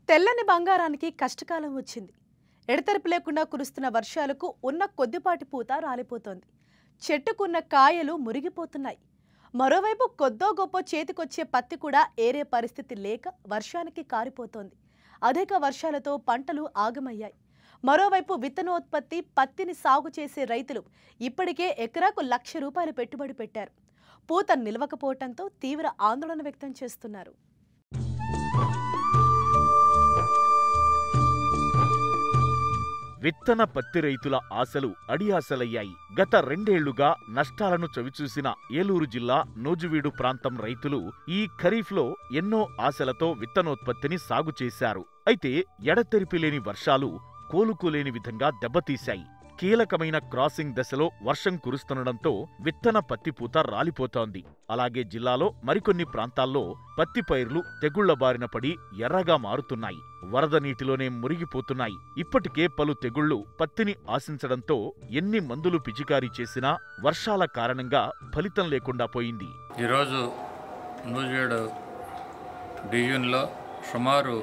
తెల్లని బంగారానికి కష్టకాలం వచ్చింది ఎడతెరపు లేకుండా కురుస్తున్న వర్షాలకు ఉన్న కొద్దిపాటి పూత రాలిపోతోంది చెట్టుకున్న కాయలు మురిగిపోతున్నాయి మరోవైపు కొద్దో గొప్ప చేతికొచ్చే పత్తి కూడా ఏరే పరిస్థితి లేక వర్షానికి కారిపోతోంది అధిక వర్షాలతో పంటలు ఆగమయ్యాయి మరోవైపు విత్తనోత్పత్తి పత్తిని సాగు చేసే రైతులు ఇప్పటికే ఎకరాకు లక్ష రూపాయలు పెట్టుబడి పెట్టారు పూత నిలవకపోవడంతో తీవ్ర ఆందోళన వ్యక్తం చేస్తున్నారు విత్తన పత్తి రైతుల ఆశలు అడియాసలయ్యాయి గత రెండేళ్లుగా నష్టాలను చవిచూసిన ఏలూరు జిల్లా నూజువీడు ప్రాంతం రైతులు ఈ ఖరీఫ్లో ఎన్నో ఆశలతో విత్తనోత్పత్తిని సాగు చేశారు అయితే ఎడతెరిపి లేని వర్షాలు కోలుకోలేని విధంగా దెబ్బతీశాయి కీలకమైన క్రాసింగ్ దశలో వర్షం కురుస్తుండటంతో విత్తన పత్తి పూత రాలిపోతోంది అలాగే జిల్లాలో మరికొన్ని ప్రాంతాల్లో పత్తి పైర్లు తెగుళ్ల బారిన పడి ఎర్రగా మారుతున్నాయి వరద నీటిలోనే మురిగిపోతున్నాయి ఇప్పటికే పలు తెగుళ్లు పత్తిని ఆశించడంతో ఎన్ని మందులు పిచికారీ చేసినా వర్షాల కారణంగా ఫలితం లేకుండా పోయింది ఈరోజు నూజివేడు డివిజన్లో సుమారు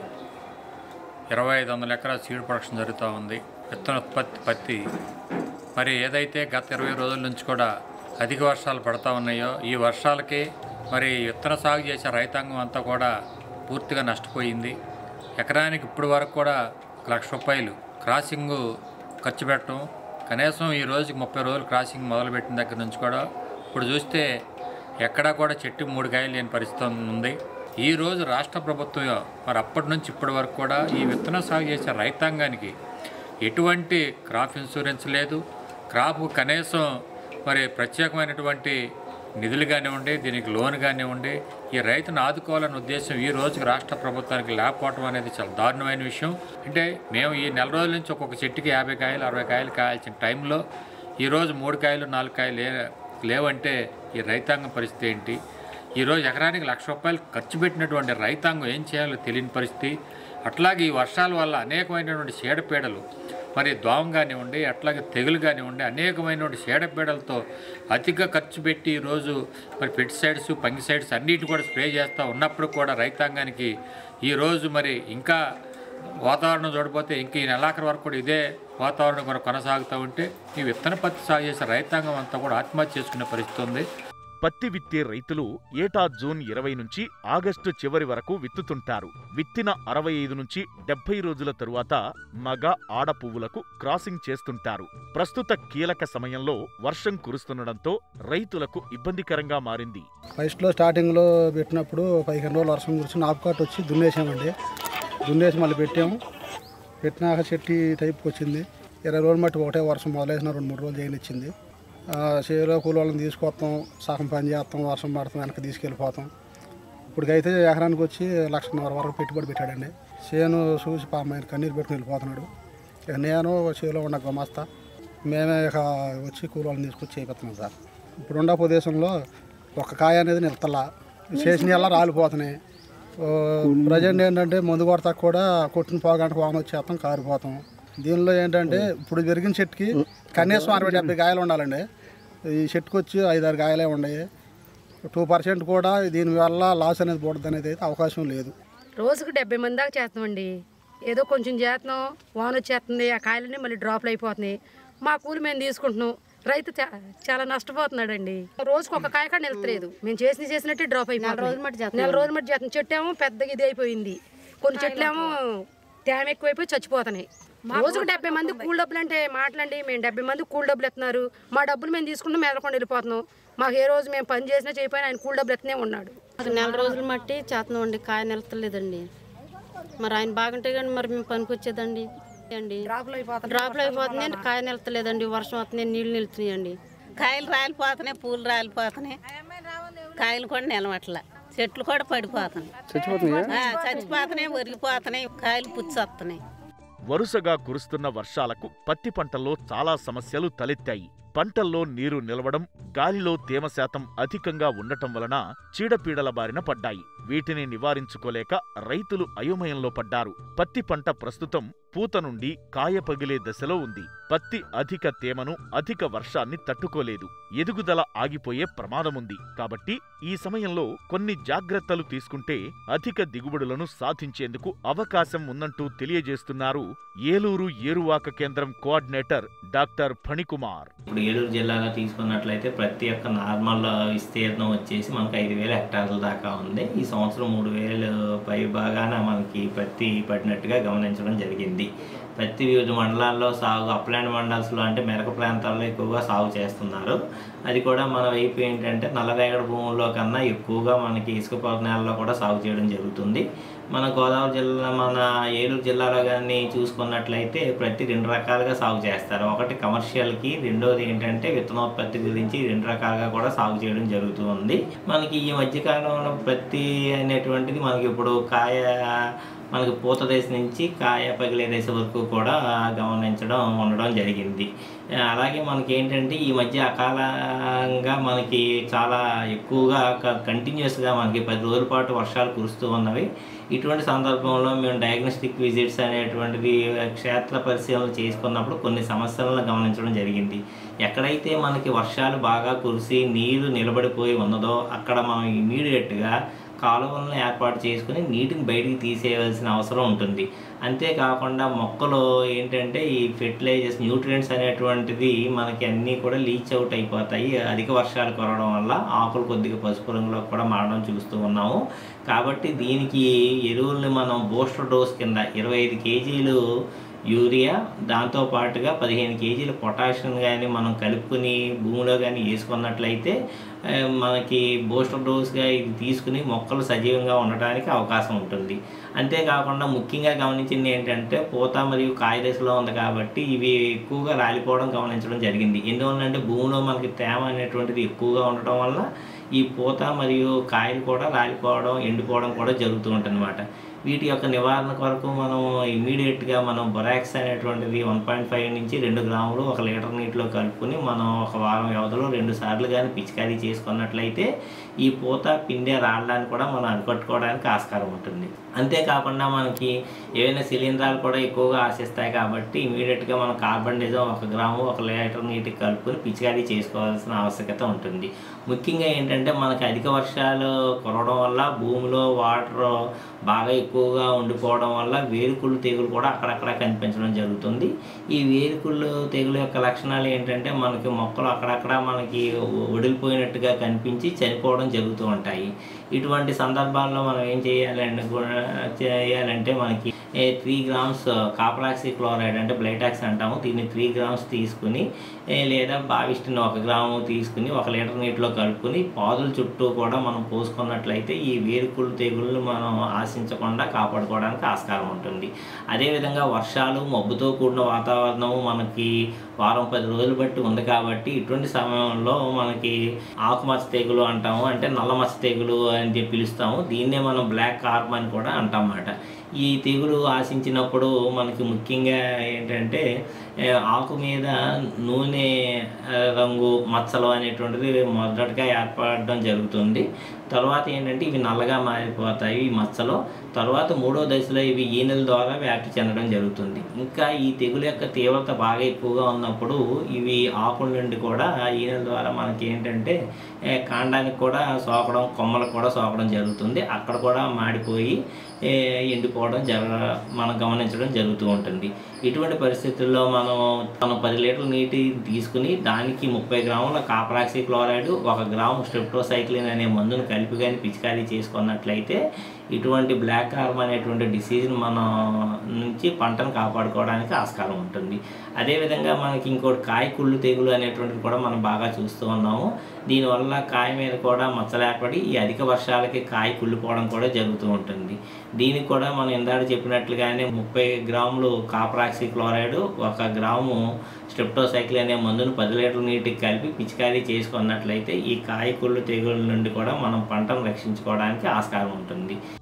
ఇరవై ఐదు వందల ఎకరాల సీడ్ ప్రొడక్షన్ జరుగుతూ ఉంది విత్తనోత్పత్తి పత్తి మరి ఏదైతే గత ఇరవై రోజుల నుంచి కూడా అధిక వర్షాలు పడతా ఉన్నాయో ఈ వర్షాలకి మరి విత్తన సాగు చేసే రైతాంగం అంతా కూడా పూర్తిగా నష్టపోయింది ఎకరానికి ఇప్పటి వరకు కూడా ఒక లక్ష రూపాయలు క్రాసింగ్ ఖర్చు పెట్టడం కనీసం ఈ రోజుకి ముప్పై రోజులు క్రాసింగ్ మొదలుపెట్టిన దగ్గర నుంచి కూడా ఇప్పుడు చూస్తే ఎక్కడా కూడా చెట్టు మూడు కాయలు లేని పరిస్థితి ఉంది ఈ రోజు రాష్ట్ర ప్రభుత్వం మరి అప్పటి నుంచి ఇప్పటి వరకు కూడా ఈ విత్తన సాగు చేసే రైతాంగానికి ఎటువంటి క్రాప్ ఇన్సూరెన్స్ లేదు క్రాప్ కనీసం మరి ప్రత్యేకమైనటువంటి నిధులు కానివ్వండి దీనికి లోన్ కానివ్వండి ఈ రైతును ఆదుకోవాలనే ఉద్దేశం ఈ రోజుకి రాష్ట్ర ప్రభుత్వానికి లేకపోవడం అనేది చాలా దారుణమైన విషయం అంటే మేము ఈ నెల రోజుల నుంచి ఒక్కొక్క చెట్టుకి యాభై కాయలు అరవై కాయలు కాయాల్సిన టైంలో ఈరోజు మూడు కాయలు నాలుగు కాయలు లే లేవంటే ఈ రైతాంగం పరిస్థితి ఏంటి ఈరోజు ఎకరానికి లక్ష రూపాయలు ఖర్చు పెట్టినటువంటి రైతాంగం ఏం చేయాలో తెలియని పరిస్థితి అట్లాగే ఈ వర్షాల వల్ల అనేకమైనటువంటి చీడపీడలు మరి దోమ కానివ్వండి అట్లాగే తెగులు కానివ్వండి అనేకమైనటువంటి చీడపీడలతో అతిగా ఖర్చు పెట్టి ఈరోజు మరి పెస్టిసైడ్స్ ఫంగిసైడ్స్ అన్నిటిని కూడా స్ప్రే చేస్తూ ఉన్నప్పుడు కూడా రైతాంగానికి ఈరోజు మరి ఇంకా వాతావరణం చూడపోతే ఇంక ఈ నెలాఖరు వరకు కూడా ఇదే వాతావరణం కూడా కొనసాగుతూ ఉంటే ఈ విత్తన పత్తి సాగు చేసే రైతాంగం అంతా కూడా ఆత్మహత్య చేసుకునే పరిస్థితి ఉంది పత్తి విత్తే రైతులు ఏటా జూన్ ఇరవై నుంచి ఆగస్టు చివరి వరకు విత్తుతుంటారు విత్తిన అరవై ఐదు నుంచి డెబ్బై రోజుల తరువాత మగ ఆడ పువ్వులకు క్రాసింగ్ చేస్తుంటారు ప్రస్తుత కీలక సమయంలో వర్షం కురుస్తుండటంతో రైతులకు ఇబ్బందికరంగా మారింది ఫస్ట్లో స్టార్టింగ్లో పెట్టినప్పుడు పదిహేను రోజులు వర్షం కురిసి నాపుకాట్ వచ్చి దున్నేసామండి దున్నేసి మళ్ళీ పెట్టాము పెట్టినాక చెట్టు ఈ టైప్కి వచ్చింది ఇరవై రోజులు మట్టి ఒకటే వర్షం మొదలైన రెండు మూడు రోజులు చేయనిచ్చింది చేలో కూలోళ్ళని తీసుకొస్తాం సగం పని చేస్తాం వర్షం పడతాం వెనక్కి తీసుకెళ్ళిపోతాం ఇప్పటికైతే ఎకరానికి వచ్చి లక్షన్నర వరకు పెట్టుబడి పెట్టాడండి చేను చూసి పాపం ఆయన కన్నీరు పెట్టుకుని వెళ్ళిపోతున్నాడు ఇక నేను చేలో ఉన్న గుమస్తా మేమే ఇక వచ్చి కూలోళ్ళని తీసుకొచ్చి చేపిస్తున్నాం సార్ ఇప్పుడున్న ప్రదేశంలో ఒక కాయ అనేది నిలతలా చేసిన ఎలా రాలిపోతున్నాయి ప్రజెంట్ ఏంటంటే మందు కొడతా కూడా కొట్టిన పోగంట వాన వచ్చేస్తాం కారిపోతాం దీనిలో ఏంటంటే ఇప్పుడు పెరిగిన చెట్టుకి కనీసం అరవై డెబ్బై కాయలు ఉండాలండి ఈ చెట్టుకు వచ్చి ఐదారు కాయలే ఉన్నాయి టూ పర్సెంట్ కూడా దీనివల్ల లాస్ అనేది పోతుంది అనేది అయితే అవకాశం లేదు రోజుకు డెబ్బై మంది దాకా చేస్తామండి ఏదో కొంచెం చేస్తున్నాం వాన వచ్చేస్తుంది ఆ కాయలన్నీ మళ్ళీ డ్రాప్లు అయిపోతున్నాయి మా కూలి మేము తీసుకుంటున్నాం రైతు చా- చాలా నష్టపోతున్నాడండి రోజుకు ఒక కాయ కూడా నిలతలేదు మేము చేసిన చేసినట్టే డ్రాప్ అయిపోయింది రోజులు మట్టి చేస్తున్నాం. నెల రోజులు మట్టి చేస్తున్నాం చెట్టు ఏమో పెద్దగా ఇది అయిపోయింది కొన్ని చెట్లు ఏమో తేమ ఎక్కువైపోయి చచ్చిపోతున్నాయి రోజుకు డెబ్బై మంది కూల్ డబ్బులు అంటే మాట్లాడి మేము డెబ్బై మంది కూల్ డబ్బులు ఎత్తున్నారు మా డబ్బులు మేము తీసుకుంటాం మెదలకుండా వెళ్ళిపోతున్నాం మాకు ఏ రోజు మేము పని చేసినా చేయకపోయినా ఆయన కూల్ డబ్బులు ఎత్తనే ఉన్నాడు మాకు నెల రోజులు మట్టి చేస్తున్నాం అండి కాయ నిలతలేదండి మరి ఆయన బాగుంటే కానీ మరి మేము పనికి వచ్చేదండి అండి డ్రాప్లు అయిపోతున్నాయి డ్రాప్లు అయిపోతున్నాయి కాయ నిలతలేదండి వర్షం వస్తున్నాయి నీళ్ళు నిలుతున్నాయండి కాయలు రాలిపోతున్నాయి పూలు రాలిపోతున్నాయి కాయలు కూడా నిలవట్ల చెట్లు కూడా పడిపోతున్నాయి ఆ, చచ్చిపోతున్నాయి ఒరిగిపోతున్నాయి కాయలు పుచ్చొస్తున్నాయి వరుసగా కురుస్తున్న వర్షాలకు పత్తి పంటల్లో చాలా సమస్యలు తలెత్తాయి పంటల్లో నీరు నిలవడం గాలిలో తేమ శాతం అధికంగా ఉండటం వలన చీడపీడల బారిన పడ్డాయి వీటిని నివారించుకోలేక రైతులు అయోమయంలో పడ్డారు పత్తి పంట ప్రస్తుతం పూత నుండి కాయ పగిలే దశలో ఉంది పత్తి అధిక తేమను అధిక వర్షాన్ని తట్టుకోలేదు ఎదుగుదల ఆగిపోయే ప్రమాదముంది కాబట్టి ఈ సమయంలో కొన్ని జాగ్రత్తలు తీసుకుంటే అధిక దిగుబడులను సాధించేందుకు అవకాశం ఉందంటూ తెలియజేస్తున్నారు ఏలూరు ఏరువాక కేంద్రం కోఆర్డినేటర్ డాక్టర్ ఫణికుమార్ ఇప్పుడు ఏలూరు జిల్లాలో తీసుకున్నట్లయితే ప్రతి ఒక్క నార్మల్ విస్తీర్ణం వచ్చేసి మనకు ఐదు వేల హెక్టార్ల దాకా ఉంది ఈ సంవత్సరం మూడు వేలు పై భాగాన మనకి పత్తి పడినట్టుగా గమనించడం జరిగింది పత్తి వివిధ మండలాల్లో సాగు అప్లాండ్ మండల్స్లో అంటే మెరక ప్రాంతాల్లో ఎక్కువగా సాగు చేస్తున్నారు అది కూడా మన వైపు ఏంటంటే నల్లరేగడి భూముల్లో కన్నా ఎక్కువగా మనకి ఇసుక పొల నేలలో కూడా సాగు చేయడం జరుగుతుంది మన గోదావరి జిల్లా మన ఏలూరు జిల్లాలో కానీ చూసుకున్నట్లయితే ప్రతి రెండు రకాలుగా సాగు చేస్తారు ఒకటి కమర్షియల్కి రెండోది ఏంటంటే విత్తనోత్పత్తి గురించి రెండు రకాలుగా కూడా సాగు చేయడం జరుగుతూ ఉంది మనకి ఈ మధ్యకాలంలో ప్రతి అనేటువంటిది మనకి ఇప్పుడు కాయ మనకి పూత దశ నుంచి కాయ పగిలే దశ వరకు కూడా గమనించడం ఉండడం జరిగింది అలాగే మనకి ఏంటంటే ఈ మధ్య అకాలంగా మనకి చాలా ఎక్కువగా కంటిన్యూస్గా మనకి పది రోజుల పాటు వర్షాలు కురుస్తూ ఉన్నవి ఇటువంటి సందర్భంలో మేము డయాగ్నోస్టిక్ విజిట్స్ అనేటువంటిది క్షేత్ర పరిశీలన చేసుకున్నప్పుడు కొన్ని సమస్యలను గమనించడం జరిగింది ఎక్కడైతే మనకి వర్షాలు బాగా కురిసి నీరు నిలబడిపోయి ఉన్నదో అక్కడ మనం ఇమీడియట్గా కాలువలను ఏర్పాటు చేసుకుని నీటిని బయటికి తీసేయవలసిన అవసరం ఉంటుంది అంతేకాకుండా మొక్కలు ఏంటంటే ఈ ఫెర్టిలైజర్స్ న్యూట్రియంట్స్ అనేటువంటిది మనకి అన్నీ కూడా లీచ్ అవుట్ అయిపోతాయి అధిక వర్షాలు కురవడం వల్ల ఆకులు కొద్దిగా పసుపు రంగులో కూడా మారడం చూస్తూ ఉన్నాము కాబట్టి దీనికి ఎరువుల్ని మనం బూస్టర్ డోస్ కింద ఇరవై ఐదు కేజీలు యూరియా దాంతో పాటుగా పదిహేను కేజీల పొటాషియం కానీ మనం కలుపుకుని భూమిలో కానీ వేసుకున్నట్లయితే ఆ, మనకి బూస్టర్ డోస్గా ఇది తీసుకుని మొక్కలు సజీవంగా ఉండటానికి అవకాశం ఉంటుంది అంతేకాకుండా ముఖ్యంగా గమనించింది ఏంటంటే పూత మరియు కాయ దశలో ఉంది కాబట్టి ఇవి ఎక్కువగా రాలిపోవడం గమనించడం జరిగింది ఎందువల్లంటే భూమిలో మనకి తేమ అనేటువంటిది ఎక్కువగా ఉండటం వల్ల ఈ పూత మరియు కాయలు కూడా రాలిపోవడం ఎండిపోవడం కూడా జరుగుతూ ఉంటుంది వీటి యొక్క నివారణ కొరకు మనం ఇమీడియట్గా మనం బొరాక్స్ అనేటువంటిది వన్ పాయింట్ ఫైవ్ నుంచి రెండు గ్రాములు ఒక లీటర్ నీటిలో కలుపుకొని మనం ఒక వారం వ్యవధిలో రెండు సార్లు కానీ పిచికారీ చేసుకున్నట్లయితే ఈ పూత పిందె రావడానికి కూడా మనం అరికట్టుకోవడానికి ఆస్కారం ఉంటుంది అంతేకాకుండా మనకి ఏవైనా శిలీంధ్రాలు కూడా ఎక్కువగా ఆశిస్తాయి కాబట్టి ఇమీడియట్గా మనం కార్బన్ డిజం ఒక గ్రాము ఒక లీటర్ నీటికి కలుపుకొని పిచికారీ చేసుకోవాల్సిన ఆవశ్యకత ఉంటుంది ముఖ్యంగా ఏంటంటే మనకి అధిక వర్షాలు కురవడం వల్ల భూమిలో వాటర్ బాగా ఎక్కువగా ఉండిపోవడం వల్ల వేరుకుళ్ళు తెగులు కూడా అక్కడక్కడ కనిపించడం జరుగుతుంది ఈ వేరుకుళ్ళు తెగులు యొక్క లక్షణాలు ఏంటంటే మనకి మొక్కలు అక్కడక్కడ మనకి ఒడిలిపోయినట్టుగా కనిపించి చనిపోవడం జరుగుతూ ఉంటాయి ఇటువంటి సందర్భాల్లో మనం ఏం చేయాలంటే చేయాలంటే మనకి త్రీ గ్రామ్స్ కాపరాక్సీ క్లోరైడ్ అంటే బ్లైటాక్స్ అంటాము దీన్ని త్రీ గ్రామ్స్ తీసుకుని ఏ, లేదా బావిస్టిన్ ఒక గ్రాము తీసుకుని ఒక లీటర్ నీటిలో కలుపుకొని పాదుల చుట్టూ కూడా మనం పోసుకున్నట్లయితే ఈ వేరుకుళ్ళు తెగుళ్ళు మనం ఆశించకుండా కాపాడుకోవడానికి ఆస్కారం ఉంటుంది అదేవిధంగా వర్షాలు మబ్బుతో కూడిన వాతావరణం మనకి వారం పది రోజులు బట్టి ఉంది కాబట్టి ఇటువంటి సమయంలో మనకి ఆకుమచ్చ తెగులు అంటాము అంటే నల్ల మచ్చ తెగులు అని చెప్పి పిలుస్తాము దీన్నే మనం బ్లాక్ కార్ప్ అని కూడా అంటామన్నమాట ఈ తెగులు ఆశించినప్పుడు మనకి ముఖ్యంగా ఏంటంటే ఏ, ఆకు మీద నూనె ఆ, రంగు మచ్చలు అనేటువంటిది మొదటగా ఏర్పడడం జరుగుతుంది తర్వాత ఏంటంటే ఇవి నల్లగా మారిపోతాయి ఈ మచ్చలు తర్వాత మూడో దశలో ఇవి ఈనెల ద్వారా వ్యాప్తి చెందడం జరుగుతుంది ఇంకా ఈ తెగులు యొక్క తీవ్రత బాగా ఎక్కువగా ఉన్నప్పుడు ఇవి ఆకుల నుండి కూడా ఈనెల ద్వారా మనకి ఏంటంటే ఏ, కాండానికి కూడా సోకడం కొమ్మలకు కూడా సోకడం జరుగుతుంది అక్కడ కూడా మాడిపోయి ఏ, ఎండిపోవడం జర మనం గమనించడం జరుగుతూ ఉంటుంది ఇటువంటి పరిస్థితుల్లో మనం మనం పది లీటర్ల నీటి తీసుకుని దానికి ముప్పై గ్రాముల కాపరాక్సీ క్లోరైడ్ ఒక గ్రాము స్ట్రిప్టోసైక్లిన్ అనే మందును కలిపి కానీ పిచికారీ చేసుకున్నట్లయితే ఇటువంటి బ్లాక్ కార్మ్ అనేటువంటి డిసీజ్ని మనం నుంచి పంటను కాపాడుకోవడానికి ఆస్కారం ఉంటుంది అదేవిధంగా మనకి ఇంకోటి కాయ కుళ్ళు తెగులు అనేటువంటిది కూడా మనం బాగా చూస్తూ ఉన్నాము దీనివల్ల కాయ మీద కూడా మచ్చలు ఏర్పడి ఈ అధిక వర్షాలకి కాయ కుళ్ళిపోవడం కూడా జరుగుతూ ఉంటుంది దీనికి కూడా మనం ఇందాక చెప్పినట్లుగానే ముప్పై గ్రాములు కాపరాక్సీ క్లోరైడ్ ఒక గ్రాము స్ట్రిప్టోసైక్లిన్ అనే మందును పది లీటర్ల నీటికి కలిపి పిచికారీ చేసుకున్నట్లయితే ఈ కాయ కుళ్ళు తెగుల నుండి కూడా మనం పంటను రక్షించుకోవడానికి ఆస్కారం ఉంటుంది